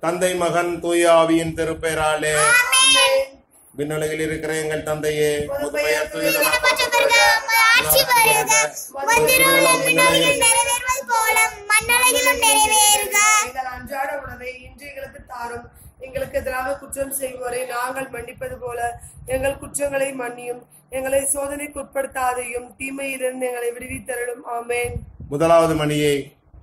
தந்தை மகன் தூய ஆவியின் திருப்பெயராலே விண்ணுலகில் இருக்கிற எங்கள் தந்தையே முதுமையர் திருப்பச்சபெருக, உமது ஆட்சி வருக. உமது திருவுளம் விண்ணுலகில் நிறைவேறுவது போல மண்ணுலகிலும் நிறைவேறுக எங்கள் அன்றாட உணவை இன்று எங்களுக்கு தாரும் எங்களுக்கு எதிராக குற்றம் செய்வோரை நாங்கள் மன்னிப்பது போல எங்கள் குற்றங்களை மன்னியும் எங்களை சோதனைக்கு உட்படுத்தாதையும் தீமையிலிருந்து எங்களை விடுவித்தருளும் ஆமென் முதலாவது மணியை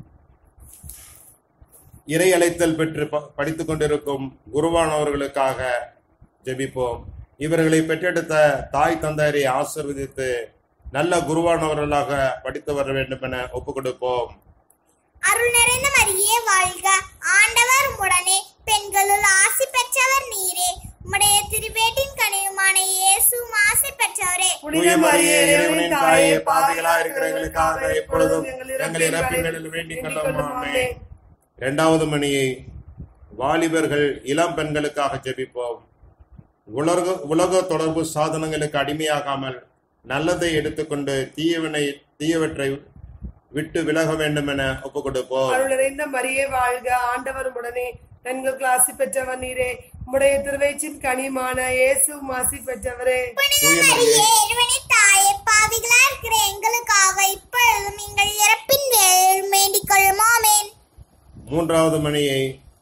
இறை அழைத்தல் பெற்று ப- படித்துக் கொண்டிருக்கும் குருவானவர்களுக்காக ஜெபிப்போம் இவர்களை பெற்றெடுத்த தாய் தந்தையரை ஆசீர்வதித்து நல்ல குருவானவர்களாக படித்து வர வேண்டும் என ஒப்புக் கொடுப்போம் அருள் நிறைந்த மரியே வாழ்க ஆண்டவர் உம்முடனே பெண்களுள் ஆசி பெற்றவர் நீரே உம்முடைய திருவேட்டின் கனியுமான இயேசு ஆசி பெற்றவரே தூய மரியே இறைவனின் தாயே பாவிகளா இருக்கிற எங்களுக்காக எப்பொழுதும் எங்கள் இறப்பின் வேளையில் வேண்டிக் கொள்ளும் ஆமென். இரண்டாவது மணியை வாலிபர்கள் இளம் பெண்களுக்காக ஜெபிப்போம் உலக உலக தொடர்பு சாதனங்களுக்கு அடிமையாகாமல் நல்லதை எடுத்துக்கொண்டு தீயவனை தீயவற்றை விட்டு விலக வேண்டும் என ஒப்புக் கொடுப்போம் அருள் நிறைந்த மரியே வாழ்க ஆண்டவர் உடனே பெண்களுக்கு ஆசி பெற்றவர் நீரே உம்முடைய திருவயிற்றின் கனிமான இயேசு மாசி பெற்றவரே தூய மரியே மரியே இறைவனின் தாயே பாவிகளா இருக்கிற எங்களுக்காக இப்பொழுதும் எங்கள் இறப்பின் வேளையில் வேண்டிக் கொள்ளும் ஆமென் மூன்றாவது மணியை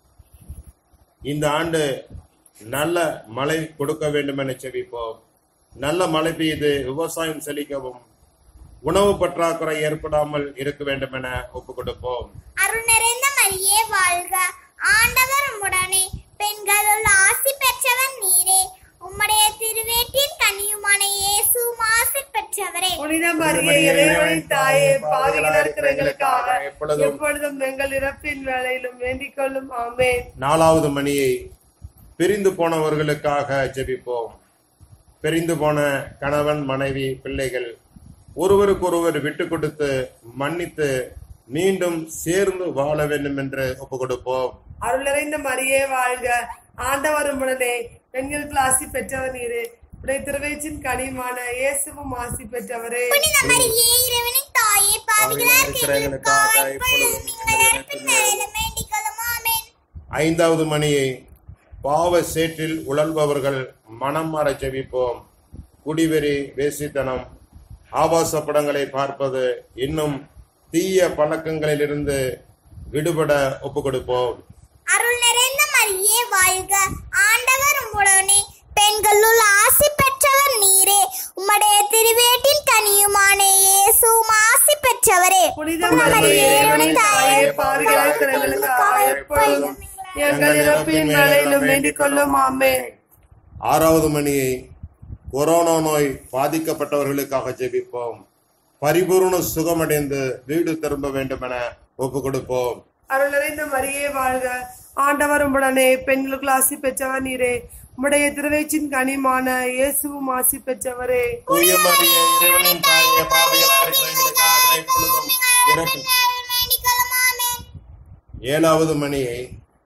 இந்த ஆண்டு நல்ல மழை கொடுக்க வேண்டும் என செபிப்போம் நல்ல மழை பெய்து விவசாயம் செழிக்கவும் உணவு பற்றாக்குறை ஏற்படாமல் இருக்க வேண்டும் என ஒப்புக் கொடுப்போம் அருள் நிறைந்த மரியே வாழ்க ஆண்டவர் உம்முடனே பெண்களுள் ஆசி பெற்றவர் நீரே உம்முடைய திருவேட்டின் கனியுமான இயேசு ஆசி பெற்றவரே புனித மரியே இறைவனின் தாயே பாவிகளா இருக்கிற எங்களுக்காக எப்பொழுதும் எங்கள் இறப்பின் வேளையிலும் வேண்டிக் கொள்ளும் ஆமென் நாலாவது மணியை பிரிந்து போனவர்களுக்காக ஜெபிப்போம் பிரிந்து போன கணவன் மனைவி பிள்ளைகள் ஒருவருக்கொருவர் விட்டு கொடுத்து மன்னித்து மீண்டும் சேர்ந்து வாழ வேண்டும் என்று ஒப்புக் கொடுப்போம் அருள் நிறைந்த மரியே வாழ்க ஆண்டவர் உடனே பெண்களுக்கு ஆசி பெற்றவர் நீரே உடைய திருவயிற்றின் கனிமான இயேசுவும் ஆசி பெற்றவரே புனித மரியே இறைவனின் தாயே பாவிகளா இருக்கிற எங்களுக்காக இப்பொழுதும் எங்கள் இறப்பின் வேளையிலும் வேண்டிக் கொள்ளும் ஆமென் ஐந்தாவது மணியை பாவ சேற்றில் உழல்பவர்கள் மனம் மாற ஜெபிப்போம் குடிவெறி வேசித்தனம் ஆபாச படங்களை பார்ப்பது இன்னும் தீய பழக்கங்களிலிருந்து விடுபட ஒப்புக் கொடுப்போம் அருள் நிறைந்த மரியே வாழ்க ஆண்டவர் உம்முடனே பெண்களுள் ஆசி பெற்றவர் நீரே உம்முடைய திருவேட்டின் கனியுமான இயேசு ஆசி பெற்றவரே புனித மரியே இறைவனின் தாயே பாவிகளா இருக்கிற எங்களுக்காக எப்பொழுதும் எங்கள் இறப்பின் வேளையிலும் வேண்டிக் கொள்ளும் ஆமென் ஆறாவது மணியை கொரோனா நோய் பாதிக்கப்பட்டவர்களுக்காக ஜெபிப்போம் பரிபூர்ண சுகமடைந்து வீடு திரும்ப வேண்டும் என ஒப்புக் கொடுப்போம் அருள் நிறைந்த மரியே வாழ்க ஆண்டவர் உடனே பெண்களுக்கு ஆசி பெற்றவர் நீரே உம்முடைய திருவயிற்றின் கனிமான இயேசுவும் ஆசி பெற்றவரே தூய மரியே இறைவனின் தாயே பாவிகளா இருக்கிற எங்களுக்காக இப்பொழுதும் இறப்பின் வேண்டிக் கொள்ளும் ஆமென் ஏழாவது மணியை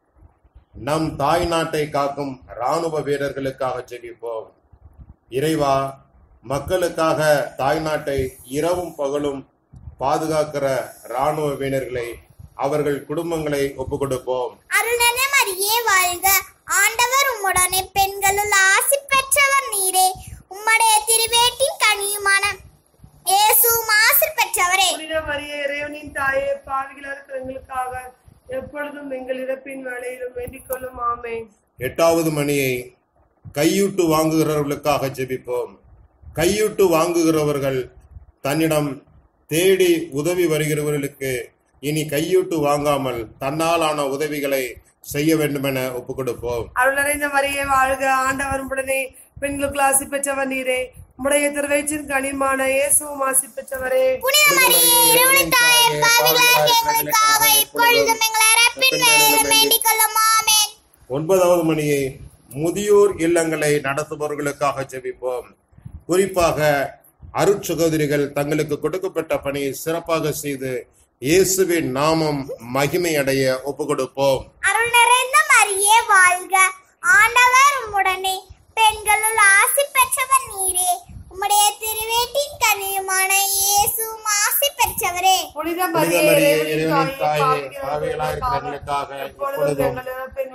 நம் தாய் நாட்டை காக்கும் ராணுவ வீரர்களுக்காக ஜெபிப்போம் இறைவா மக்களுக்காக தாய் நாட்டை இரவும் பகலும் பாதுகாக்கிற ராணுவ வீரர்களை அவர்கள் குடும்பங்களை ஒப்புக் கொடுப்போம் அருளன மரியே வாழ்க ஆண்டவர் உம்முடனே பெண்களுள் ஆசி பெற்றவர் நீரே உம்முடைய திருவேட்டின் கனியுமான இயேசு ஆசி பெற்றவரே புனித மரியே இறைவனின் தாயே பாவிகளா இருக்கிற எங்களுக்காக எப்பொழுதும் எங்கள் இறப்பின் வேளையிலும் வேண்டிக் கொள்ளும் ஆமென் எட்டாவது மணியை கையூட்டு வாங்குகிறவர்களுக்காக ஜெபிப்போம் கையூட்டு வாங்குகிறவர்கள் தன்னிடம் தேடி உதவி வருகிறவர்களுக்கு இனி கையூட்டு வாங்காமல் தன்னாலான உதவிகளை செய்ய வேண்டும் என ஒப்புக் கொடுப்போம் அருள் நிறைந்த மரியே வாழ்க ஆண்டவர் உடனே பெண்களுக்கு ஆசி பெற்றவர் நீரே உம்முடைய திருவயிற்றின் கனிமான இயேசுவும் ஆசி பெற்றவரே புனித மரியே இறைவனின் தாயே பாவிகளாகிய எங்களுக்காக இப்பொழுதும் எங்கள் இறப்பின் வேளையிலும் வேண்டிக் கொள்ளும் ஆமென் ஒன்பதாவது மணியை முதியோர் இல்லங்களை நடத்துபவர்களுக்காக ஜெபிப்போம் குறிப்பாக அருட்சகோதரிகள் தங்களுக்கு கொடுக்கப்பட்ட பணியை சிறப்பாக செய்து இயேசுவின் நாமம் மகிமை அடைய ஒப்புக் கொடுப்போம் அருள் நிறைந்த மரியே வாழ்க ஆண்டவர் உம்முடனே பெண்களுள் ஆசி பெற்றவர் நீரே உம்முடைய திருவேட்டின் கனியுமான இயேசு ஆசி பெற்றவரே புனித புனித மரியே மரியே இறைவனின் இறைவனின் தாயே தாயே பாவிகளாக இருக்கிறவர்களுக்காக எப்பொழுதும் இப்பொழுதும் எங்கள் இறப்பின்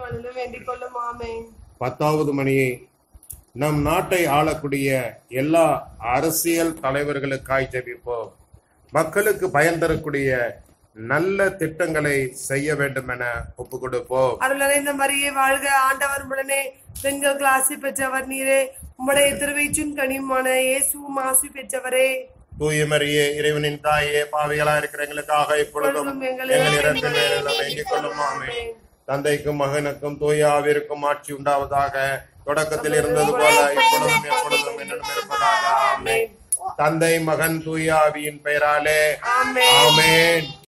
மண்ணிலும் வேண்டிக் கொள்ளும் ஆமென் பத்தாவது மணியை நம் நாட்டை ஆளக்கூடிய எல்லா அரசியல் தலைவர்களுக்காய் ஜெபிப்போம் மக்களுக்கு பயன் தரக்கூடிய நல்ல திட்டங்களை செய்ய வேண்டும் என ஒப்பு கொடுப்போம் அருள் நிறைந்த மரியே வாழ்க ஆண்டவர் உடனே பெண்களுக்கு ஆசி பெற்றவர் நீரே உம்முடைய திருவயிற்றின் கனியுமான இயேசுவும் ஆசி பெற்றவரே தூய மரியே இறைவனின் தாயே பாவிகளா இருக்கிற எங்களுக்காக இப்பொழுதும் இப்பொழுதும் எங்கள் எங்கள் இறப்பின் நேரில் வேண்டிக் கொள்ளும் ஆமென். தந்தைக்கும் மகனுக்கும் தூய ஆவிற்கும் ஆட்சி உண்டாவதாக தொடக்கத்தில் இருந்தது போல இப்பொழுதும் எப்பொழுதும் என்னிடம் இருப்பதாக ஆமென் தந்தை மகன் தூய ஆவியின் பெயராலே ஆமென் ஆமென்